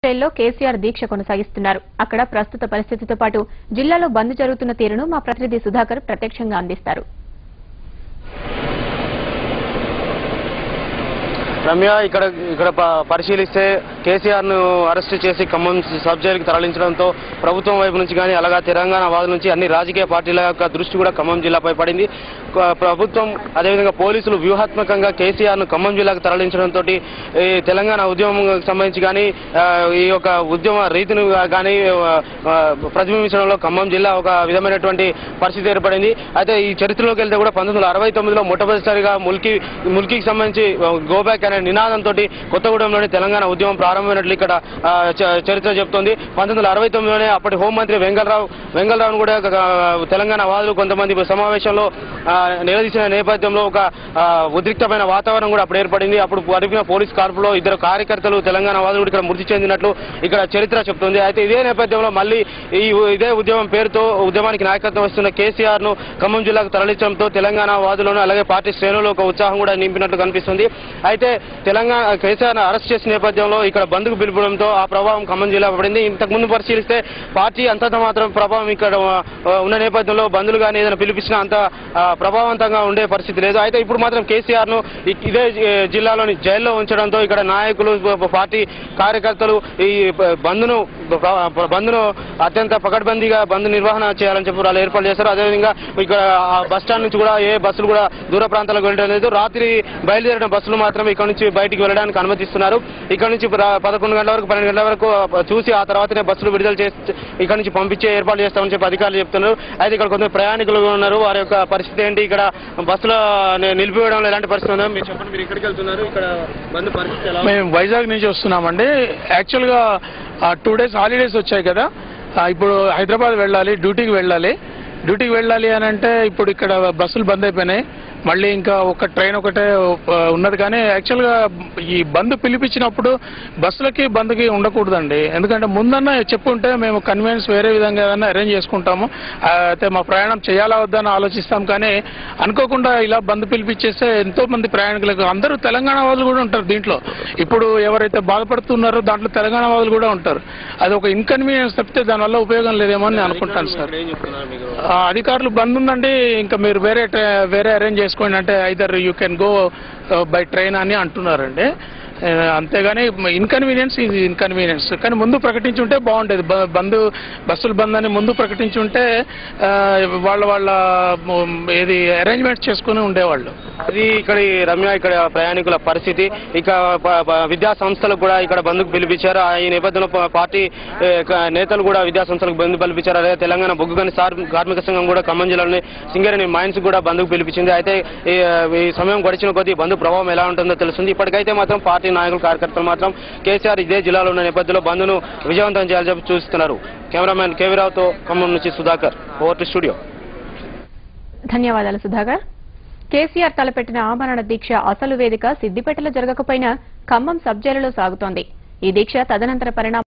జైల్లో కేసీఆర్ దీక్ష కొనసాగిస్తున్నారు అక్కడ ప్రస్తుత పరిస్థితితో పాటు జిల్లాలో బంద్ జరుగుతున్న తీరును మా ప్రతినిధి సుధాకర్ ప్రత్యక్షంగా అందిస్తారు రమ్య ఇక్కడ ఇక్కడ ప- పరిశీలిస్తే కేసీఆర్ ను అరెస్ట్ చేసి ఖమ్మం సబ్ జైలుకి తరలించడంతో ప్రభుత్వం వైపు నుంచి కానీ అలాగా తెలంగాణ వాదుల నుంచి అన్ని రాజకీయ పార్టీల యొక్క దృష్టి కూడా ఖమ్మం జిల్లాపై పడింది క- ప్రభుత్వం అదేవిధంగా పోలీసులు వ్యూహాత్మకంగా కేసీఆర్ ను ఖమ్మం జిల్లాకు తరలించడంతో ఈ తెలంగాణ ఉద్యమం సంబంధించి కానీ ఆ, ఈ యొక్క ఉద్యమ రీతిని కానీ ఆ, ప్రతిబింబించడంలో ఖమ్మం జిల్లా ఒక విధమైనటువంటి పరిస్థితి ఏర్పడింది అయితే ఈ చరిత్రలోకి వెళ్తే కూడా పంతొమ్మిది వందల అరవై తొమ్మిదిలో మొట్టమొదటిసారిగా ముల్కీ ముల్కీకి సంబంధించి గోబ్యాక్ అనే నినాదంతో కొత్తగూడెంలోని తెలంగాణ ఉద్యమం ప్రారంభమైనట్లు ఇక్కడ ఆ, చ- చరిత్ర చెప్తోంది పంతొమ్మిది వందల అరవై తొమ్మిదిలోనే అప్పటి హోంమంత్రి వెంగళరావు వెంగళరావును కూడా ఆ, తెలంగాణ వాదులు కొంతమంది సమావేశంలో ఆ, నిలదీసిన నేపథ్యంలో ఒక ఆ, ఉద్రిక్తమైన వాతావరణం కూడా అప్పుడు ఏర్పడింది అప్పుడు అడిగిన పోలీస్ కార్పులో ఇద్దరు కార్యకర్తలు తెలంగాణ వాదులు కూడా ఇక్కడ మృతి చెందినట్లు ఇక్కడ చరిత్ర చెప్తుంది అయితే ఇదే నేపథ్యంలో మళ్ళీ ఈ ఇదే ఉద్యమం పేరుతో ఉద్యమానికి నాయకత్వం వస్తున్న కేసీఆర్ ను ఖమ్మం జిల్లాకు తరలించడంతో తెలంగాణ వాదులను అలాగే పార్టీ శ్రేణులు ఒక ఉత్సాహం కూడా నింపినట్లు కనిపిస్తుంది అయితే తెలంగాణ కేసీఆర్ ను అరెస్ట్ చేసిన నేపథ్యంలో ఇక్కడ బంద్కు పిలుపుడంతో ఆ ప్రభావం ఖమ్మం జిల్లా పడింది ఇంతకు ముందు పరిశీలిస్తే పార్టీ అంతంత మాత్రం ప్రభావం ఇక్కడ ఆ, ఉన్న నేపథ్యంలో బంధులు కానీ ఏదైనా పిలిపించినా అంత ఆ, ప్రభావవంతంగా ఉండే పరిస్థితి లేదు అయితే ఇప్పుడు మాత్రం కేసీఆర్ ను ఇ- ఇదే జి- జిల్లాలోని జైల్లో ఉంచడంతో ఇక్కడ నాయకులు ప- పార్టీ కార్యకర్తలు ఈ ప- బంద్ను ప- బంద్ను అత్యంత పకడ్బందీగా బంద్ నిర్వహణ చేయాలని చెప్పి వాళ్ళు ఏర్పాటు చేశారు అదేవిధంగా ఇక్కడ ఆ బస్ స్టాండ్ నుంచి కూడా ఏ బస్సులు కూడా దూర ప్రాంతాలకు వెళ్ళడం లేదు రాత్రి బయలుదేరిన బస్సులు మాత్రం ఇక్కడ నుంచి బయటికి వెళ్ళడానికి అనుమతిస్తున్నారు ఇక్కడ నుంచి రా- పదకొండు గంటల వరకు పన్నెండు గంటల వరకు చూసి ఆ తర్వాతనే బస్సులు విడుదల చేసి ఇక్కడ నుంచి పంపించే ఏర్పాటు చేస్తామని చెప్పి అధికారులు చెప్తున్నారు అయితే ఇక్కడ కొంత ప్రయాణికులు ఉన్నారు వారి యొక్క పరిస్థితి ఏంటి ఇక్కడ బస్సులో ని- నిలిపివేయడంలో ఎలాంటి పరిస్థితి ఉందో మీరు చెప్పండి మీరు ఎక్కడికి వెళ్తున్నారు ఇక్కడ బంద్ పరిస్థితి ఎలా ఉంది? మేము వైజాగ్ నుంచి వస్తున్నామండి యాక్చువల్గా టూ డేస్ హాలిడేస్ వచ్చాయి కదా ఆ, ఇప్పుడు హైదరాబాద్ వెళ్ళాలి డ్యూటీకి వెళ్ళాలి డ్యూటీకి వెళ్ళాలి అని అంటే ఇప్పుడు ఇక్కడ బస్సులు బంద్ అయిపోయినాయి మళ్ళీ ఇంకా ఒక ట్రైన్ ఒకటే ఆ, ఉన్నది కానీ యాక్చువల్గా ఈ బంద్ పిలిపించినప్పుడు బస్సులకి బంద్కి ఉండకూడదండి ఎందుకంటే ముందన్న చెప్పుంటే మేము కన్వీనియన్స్ వేరే విధంగా ఏదైనా అరేంజ్ చేసుకుంటాము ఆ, అయితే మా ప్రయాణం చేయాలా వద్దని ఆలోచిస్తాం కానీ అనుకోకుండా ఇలా బంద్ పిలిపించేస్తే ఎంతో మంది ప్రయాణికులకు అందరూ తెలంగాణ వాళ్ళు కూడా ఉంటారు దీంట్లో ఇప్పుడు ఎవరైతే బాధపడుతున్నారో దాంట్లో తెలంగాణ వాళ్ళు కూడా ఉంటారు అది ఒక ఇన్కన్వీనియన్స్ తప్పితే దానివల్ల ఉపయోగం లేదేమో అని నేను అనుకుంటాను సార్ ఇక్కడ ఏం చెప్తున్నారు మీకు ఆ, అధికారులు బంద్ ఉందండి ఇంకా మీరు వేరే ట్రై- వేరే అరేంజ్ చేసుకోండి అంటే either you can go by train అని అంటున్నారండి ఆ, అంతేగాని ఇన్కన్వీనియన్స్ ఇది ఇన్కన్వీనియన్స్ కానీ ముందు ప్రకటించుంటే బాగుండేది బ- బంద్ బస్సులు బంద్ అని ముందు ప్రకటించుంటే ఆ, వాళ్ళ వాళ్ళ మ్, ఏది అరేంజ్మెంట్స్ చేసుకుని ఉండేవాళ్ళు అది ఇక్కడ ఈ రమ్య ఇక్కడ ప్రయాణికుల పరిస్థితి ఇక ప- ప- విద్యా సంస్థలకు కూడా ఇక్కడ బంద్కు పిలిపించారు ఆ ఈ నేపథ్యంలో ప- పార్టీ ఏ, క- నేతలు కూడా విద్యా సంస్థలకు బంద్ పిలిపించారు అదే తెలంగాణ బొగ్గు గని సార్ కార్మిక సంఘం కూడా ఖమ్మం జిల్లాలోని సింగరేణి మైన్స్ కూడా బంద్కు పిలిపించింది అయితే ఈ ఈ సమయం గడిచిన కొద్దీ బంద్ ప్రభావం ఎలా ఉంటుందో తెలుస్తుంది ఇప్పటికైతే మాత్రం పార్టీ నాయకులు కార్యకర్తలు మాత్రం కేసీఆర్ ఇదే జిల్లాలో ఉన్న నేపథ్యంలో బంద్ను విజయవంతం చేయాలని చెప్పి చూస్తున్నారు కెమెరామెన్ కేవీరావుతో ఖమ్మం నుంచి సుధాకర్ ఓవర్ టు స్టూడియో ధన్యవాదాలు సుధాకర్ కేసీఆర్ తలపెట్టిన ఆమరణ దీక్ష అసలు వేదిక సిద్దిపేటలో జరగకపోయినా ఖమ్మం సబ్ జైలులో సాగుతోంది ఈ దీక్ష తదనంతర పరిణామం